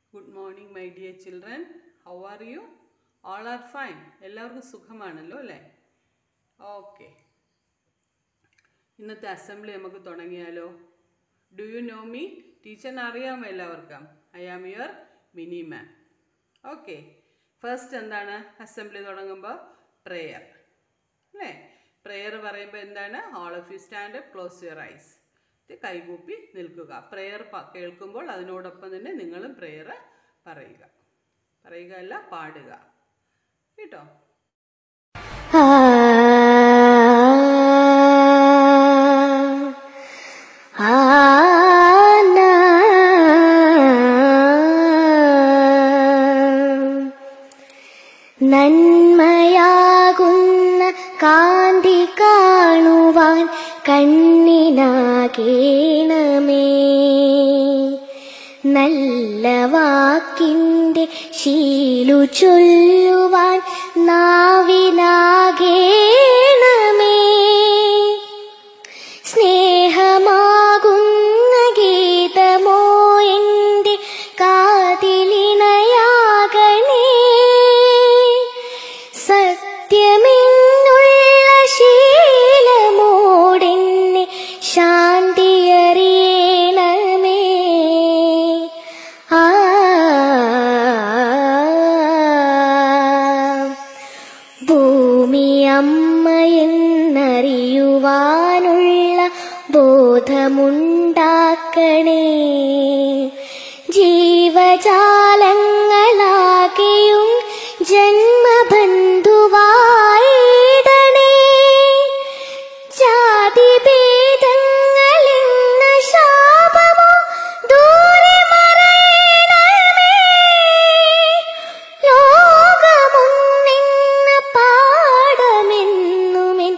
Good morning my dear children how are you all are fine എല്ലാവർക്കും സുഖമാണല്ലോ അല്ലേ okay ഇന്നത്തെ അസംബ്ലി നമുക്ക് തുടങ്ങിയാലോ ഡു യു നോ മീ ടീച്ചറിന് അറിയാമോ എല്ലാവർക്കും I am your Mini ma'am okay first എന്താണ് അസംബ്ലി തുടങ്ങുമ്പോൾ പ്രെയർ അല്ലേ പ്രെയർ പറയുമ്പോൾ എന്താണ് all of you stand close your eyes കൈകൂപ്പി നിൽക്കുക പ്രെയർ കേൾക്കുമ്പോൾ അതിനോടൊപ്പം തന്നെ നിങ്ങളും പ്രെയർ പറയുക പറയുക അല്ല പാടുക കേട്ടോ നന്മയാകുന്ന കാന്തി കാണുവാൻ കണ്ണിനാകേണമേ നല്ല വാക്കിൻ്റെ ശീലു ചൊല്ലുവാൻ നാവിനാകേണമേ സ്നേഹമാകുന്ന ഗീതമോ എൻ്റെ കാതിലിണയാകണേ സത്യമെന്നുള്ള ശീലമോടെന്നെ ശാന്തിയറിയണമേ ആ ഭൂമി അമ്മയെന്നറിയുവാനുള്ള ബോധമുണ്ടാക്കണേ ജീവജാലങ്ങളാകെയും ജന്മബന്ധുവായിടണേ ജാതിഭേദങ്ങളെന്ന ശാപമോ ദൂരെ മറയണമേ ലോകമൊന്നെന്ന പാഠമെന്നുമെൻ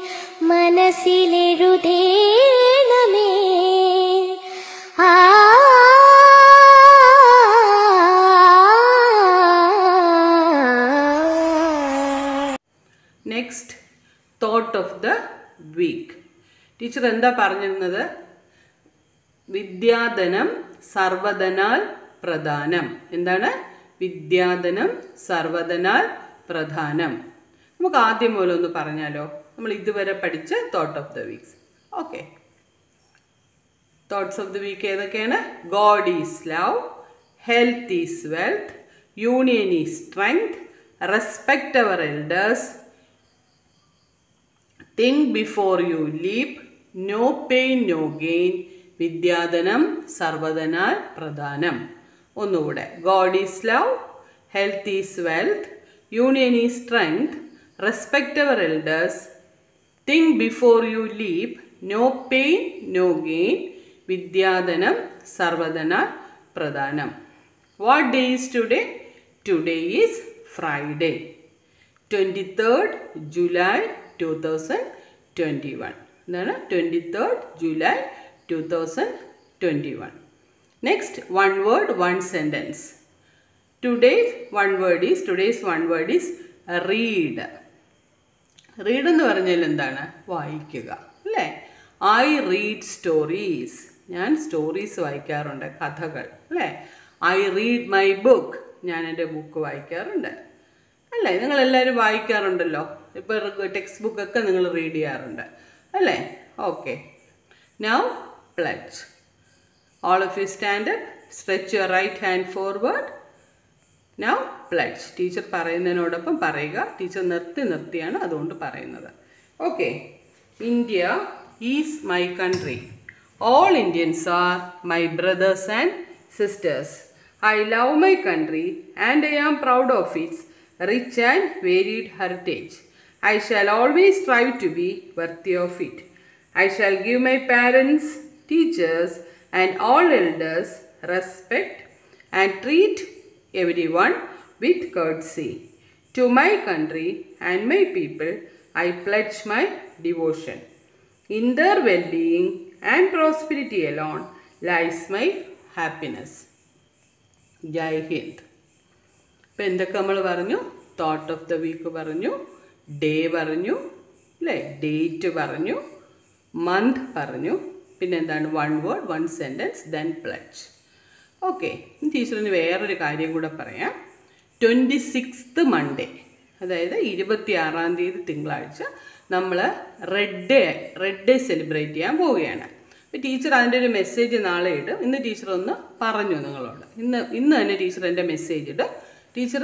മനസ്സിലെഴുതേണമേ ആ next thought of the week teacher എന്താ പറഞ്ഞിരുന്നത് വിദ്യാധനം സർവധനാൽ പ്രധാനം എന്താണ് വിദ്യാധനം സർവധനാൽ പ്രധാനം നമുക്ക് ആദ്യം പോലെ ഒന്ന് പറഞ്ഞാലോ നമ്മൾ ഇതുവരെ പഠിച്ച thought of the weeks okay thoughts of the week ഏതൊക്കെയാണ് God is love health is wealth union is strength respect our elders think before you leap no pain no gain വിദ്യാധനം സർവധനാൽ പ്രധാനം ഒന്നുകൂടെ God is love health is wealth union is strength respect our elders think before you leap no pain no gain വിദ്യാധനം സർവധനാൽ പ്രധാനം what day is today today is Friday twenty third July two thousand twenty one എന്താണ് twenty third July two thousand twenty one next one word one sentence today's one word is today's one word is read read എന്ന് പറഞ്ഞാൽ എന്താണ് വായിക്കുക അല്ലേ I read stories ഞാൻ stories വായിക്കാറുണ്ട് കഥകൾ അല്ലേ ഐ റീഡ് മൈ ബുക്ക് ഞാൻ എൻ്റെ ബുക്ക് വായിക്കാറുണ്ട് അല്ലേ നിങ്ങൾ എല്ലാവരും വായിക്കാറുണ്ടല്ലോ ഇപ്പോൾ ടെക്സ്റ്റ് ബുക്കൊക്കെ നിങ്ങൾ റീഡ് ചെയ്യാറുണ്ട് അല്ലേ okay now pledge all of you stand stretch your right hand forward now pledge teacher പറയുന്നതിനോടൊപ്പം പറയുക ടീച്ചർ നിർത്തി നിർത്തിയാണ് അതുകൊണ്ട് പറയുന്നത് okay India is my country all Indians are my brothers and sisters I love my country and I am proud of its rich and varied heritage I shall always try to be worthy of it I shall give my parents teachers and all elders respect and treat everyone with courtesy. To my country and my people, I pledge my devotion. In their well being and prosperity alone lies my happiness. ജയ് ഹിന്ദ് ഇപ്പം എന്തൊക്കെ നമ്മൾ പറഞ്ഞു thought of the week പറഞ്ഞു day പറഞ്ഞു അല്ലേ date പറഞ്ഞു മന്ത് പറഞ്ഞു പിന്നെ എന്താണ് one word one sentence then pledge okay ടീച്ചറിന് വേറൊരു കാര്യം കൂടെ പറയാം ട്വൻറ്റി സിക്സ്ത് മൺഡേ അതായത് ഇരുപത്തി ആറാം തീയതി തിങ്കളാഴ്ച നമ്മൾ red day red day celebrate ചെയ്യാൻ പോവുകയാണ് അപ്പോൾ ടീച്ചർ അതിൻ്റെ ഒരു മെസ്സേജ് നാളെ ഇടും ഇന്ന് ടീച്ചർ ഒന്ന് പറഞ്ഞു നിങ്ങളോട് ഇന്ന് ഇന്ന് തന്നെ ടീച്ചർ എൻ്റെ മെസ്സേജ് ഇടും ടീച്ചർ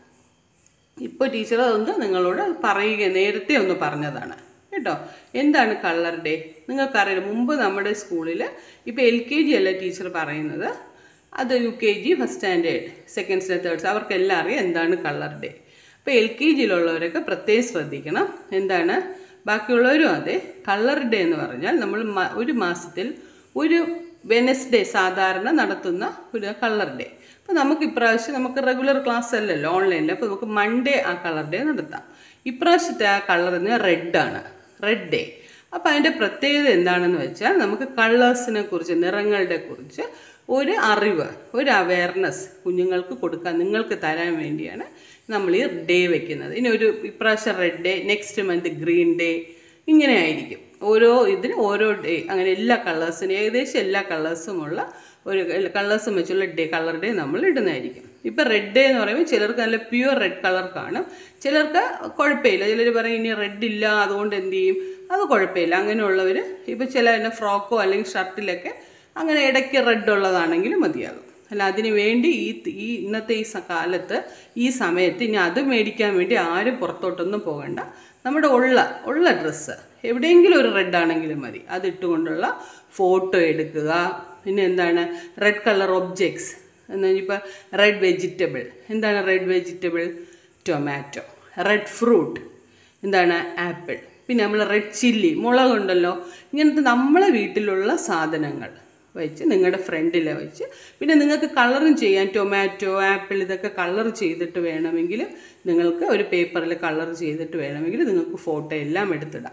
ഇപ്പോൾ ടീച്ചർ അതൊന്ന് നിങ്ങളോട് പറയുക നേരത്തെ ഒന്ന് പറഞ്ഞതാണ് കേട്ടോ എന്താണ് കളർ ഡേ നിങ്ങൾക്കറിയാം മുമ്പ് നമ്മുടെ സ്കൂളിൽ ഇപ്പോൾ എൽ കെ ജി അല്ല ടീച്ചർ പറയുന്നത് അത് U K G first standard second standard thirds അവർക്കെല്ലാം അറിയാം എന്താണ് കളർ ഡേ അപ്പോൾ എൽ കെ ജിയിലുള്ളവരൊക്കെ പ്രത്യേകം ശ്രദ്ധിക്കണം എന്താണ് ബാക്കിയുള്ളവരും അതെ കളർ ഡേ എന്ന് പറഞ്ഞാൽ നമ്മൾ മ- ഒരു മാസത്തിൽ ഒരു വെനസ്ഡേ സാധാരണ നടത്തുന്ന ഒരു കളർ ഡേ അപ്പോൾ നമുക്ക് ഇപ്രാവശ്യം നമുക്ക് റെഗുലർ ക്ലാസ് അല്ലല്ലോ ഓൺലൈനിൽ അപ്പോൾ നമുക്ക് മൺഡേ ആ കളർ ഡേ നടത്താം ഇപ്രാവശ്യത്തെ ആ കളർ എന്ന് റെഡാണ് റെഡ് ഡേ അപ്പോൾ അതിൻ്റെ പ്രത്യേകത എന്താണെന്ന് വെച്ചാൽ നമുക്ക് കളേഴ്സിനെ കുറിച്ച് നിറങ്ങളുടെ കുറിച്ച് ഒരു അറിവ് ഒരു അവയർനെസ് കുഞ്ഞുങ്ങൾക്ക് കൊടുക്കാൻ നിങ്ങൾക്ക് തരാൻ വേണ്ടിയാണ് നമ്മൾ ഈ ഡേ വെക്കുന്നത് ഇനി ഒരു ഇപ്രാവശ്യം red day next month green day ഇങ്ങനെ ആയിരിക്കും ഓരോ ഇതിന് ഓരോ ഡേ അങ്ങനെ എല്ലാ കളേഴ്സിനും ഏകദേശം എല്ലാ കളേഴ്സുമുള്ള ഒരു കളേഴ്സും വെച്ചുള്ള ഡേ കളർ ഡേ നമ്മൾ ഇടുന്നതായിരിക്കും ഇപ്പം റെഡ് ഡേ എന്ന് പറയുമ്പോൾ ചിലർക്ക് നല്ല പ്യുവർ റെഡ് കളർ കാണും ചിലർക്ക് കുഴപ്പമില്ല ചിലർ പറയും ഇനി റെഡ് ഇല്ല അതുകൊണ്ട് എന്ത് ചെയ്യും അത് കുഴപ്പമില്ല അങ്ങനെയുള്ളവർ ഇപ്പോൾ ചില തന്നെ ഫ്രോക്കോ അല്ലെങ്കിൽ ഷർട്ടിലൊക്കെ അങ്ങനെ ഇടയ്ക്ക് റെഡ് ഉള്ളതാണെങ്കിലും മതിയാകും അല്ല അതിന് വേണ്ടി ഈ ഈ ഇന്നത്തെ ഈ സ- കാലത്ത് ഈ സമയത്ത് ഇനി അത് മേടിക്കാൻ വേണ്ടി ആരും പുറത്തോട്ടൊന്നും പോകണ്ട നമ്മുടെ ഉള്ള ഉള്ള ഡ്രസ്സ് എവിടെയെങ്കിലും ഒരു റെഡ് ആണെങ്കിലും മതി അതിട്ടുകൊണ്ടുള്ള ഫോട്ടോ എടുക്കുക പിന്നെ എന്താണ് റെഡ് കളർ ഒബ്ജക്ട്സ് എന്ന് ഇപ്പോൾ റെഡ് വെജിറ്റബിൾ എന്താണ് red vegetable tomato red fruit എന്താണ് ആപ്പിൾ പിന്നെ നമ്മൾ റെഡ് ചില്ലി മുളകുണ്ടല്ലോ ഇങ്ങനത്തെ നമ്മളെ വീട്ടിലുള്ള സാധനങ്ങൾ വെച്ച് നിങ്ങളുടെ ഫ്രണ്ടിൽ വെച്ച് പിന്നെ നിങ്ങൾക്ക് കളറും ചെയ്യാൻ ടൊമാറ്റോ ആപ്പിൾ ഇതൊക്കെ കളർ ചെയ്തിട്ട് വേണമെങ്കിൽ നിങ്ങൾക്ക് ഒരു പേപ്പറിൽ കളർ ചെയ്തിട്ട് വേണമെങ്കിൽ നിങ്ങൾക്ക് ഫോട്ടോ എല്ലാം എടുത്തിടാം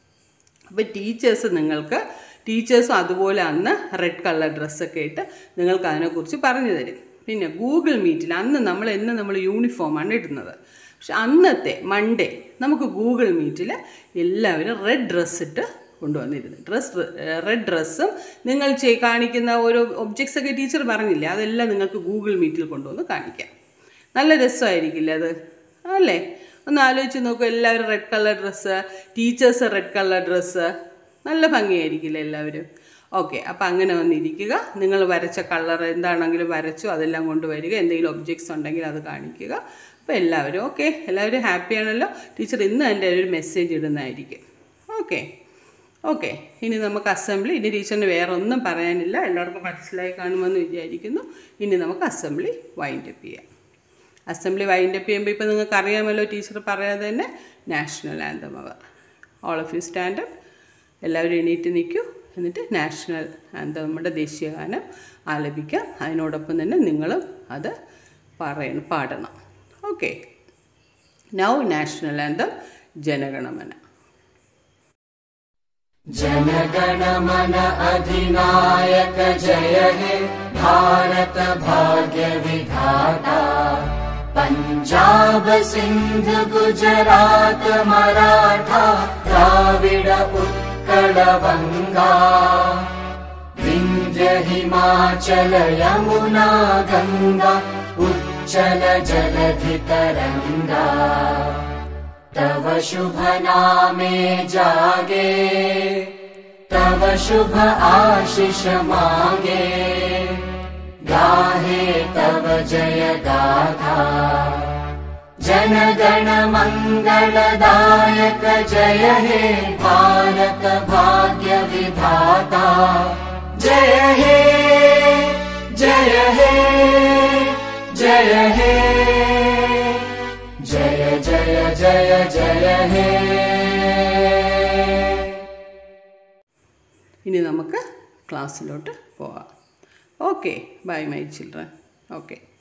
അപ്പോൾ ടീച്ചേഴ്സ് നിങ്ങൾക്ക് ടീച്ചേഴ്സും അതുപോലെ അന്ന് റെഡ് കളർ ഡ്രസ്സൊക്കെ ഇട്ട് നിങ്ങൾക്ക് അതിനെക്കുറിച്ച് പറഞ്ഞു തരും പിന്നെ ഗൂഗിൾ മീറ്റിൽ അന്ന് നമ്മൾ എന്ന് നമ്മൾ യൂണിഫോമാണ് ഇടുന്നത് പക്ഷെ അന്നത്തെ മൺഡേ നമുക്ക് ഗൂഗിൾ മീറ്റിൽ എല്ലാവരും റെഡ് ഡ്രസ്സ് ഇട്ട് കൊണ്ടുവന്നിരുന്നു ഡ്രസ് റെഡ് ഡ്രസ്സും നിങ്ങൾ ചെയ് കാണിക്കുന്ന ഓരോ ഒബ്ജക്ട്സ് ഒക്കെ ടീച്ചർ പറഞ്ഞില്ലേ അതെല്ലാം നിങ്ങൾക്ക് ഗൂഗിൾ മീറ്റിൽ കൊണ്ടുവന്ന് കാണിക്കാം നല്ല രസമായിരിക്കില്ലേ അത് അല്ലേ ഒന്ന് ആലോചിച്ച് നോക്കൂ എല്ലാവരും red colour dress teachers red colour dress നല്ല ഭംഗിയായിരിക്കില്ലേ എല്ലാവരും ഓക്കെ അപ്പോൾ അങ്ങനെ വന്നിരിക്കുക നിങ്ങൾ വരച്ച കളർ എന്താണെങ്കിലും വരച്ചു അതെല്ലാം കൊണ്ടുവരിക എന്തെങ്കിലും ഒബ്ജക്ട്സ് ഉണ്ടെങ്കിൽ അത് കാണിക്കുക അപ്പോൾ എല്ലാവരും ഓക്കെ എല്ലാവരും ഹാപ്പിയാണല്ലോ ടീച്ചർ ഇന്ന് എൻ്റെ ഒരു മെസ്സേജ് ഇടുന്നതായിരിക്കും ഓക്കെ ഓക്കെ ഇനി നമുക്ക് അസംബ്ലി ഇനി ടീച്ചറിന് വേറെ ഒന്നും പറയാനില്ല എല്ലാവർക്കും മനസ്സിലായി കാണുമെന്ന് വിചാരിക്കുന്നു ഇനി നമുക്ക് അസംബ്ലി വൈൻഡ് അപ്പ് ചെയ്യാം അസംബ്ലി വൈൻഡ് അപ്പ് ചെയ്യുമ്പോൾ ഇപ്പോൾ നിങ്ങൾക്ക് അറിയാമല്ലോ ടീച്ചർ പറയാതെ തന്നെ national anthem our all of you stand up എല്ലാവരും എണീറ്റ് നിൽക്കൂ എന്നിട്ട് നാഷണൽ ആന്തം നമ്മുടെ ദേശീയ ഗാനം ആലപിക്കാം അതിനോടൊപ്പം തന്നെ നിങ്ങളും അത് പറയണം പാടണം ഓക്കെ നൗ നാഷണൽ ആന്തം ജനഗണമന जनगणमन अधिनायक जय हे भारत भाग्य विधाता पञ्जाब सिन्ध गुजरात मराठा द्राविड उत्कल बङ्गा विन्ध्य हिमाचल यमुना गङ्गा उच्चल जलधि तरङ्गा तव शुभ नामे जागे तव शुभ आशिष मागे गाहे तव जय गाथा जनगण मङ्गलदायक जय हे भारत भाग्य विधाता जय हे जय हे जय हे जय जय जय जय हे ഇനി നമുക്ക് ക്ലാസ്സിലോട്ട് പോവാം okay bye my children okay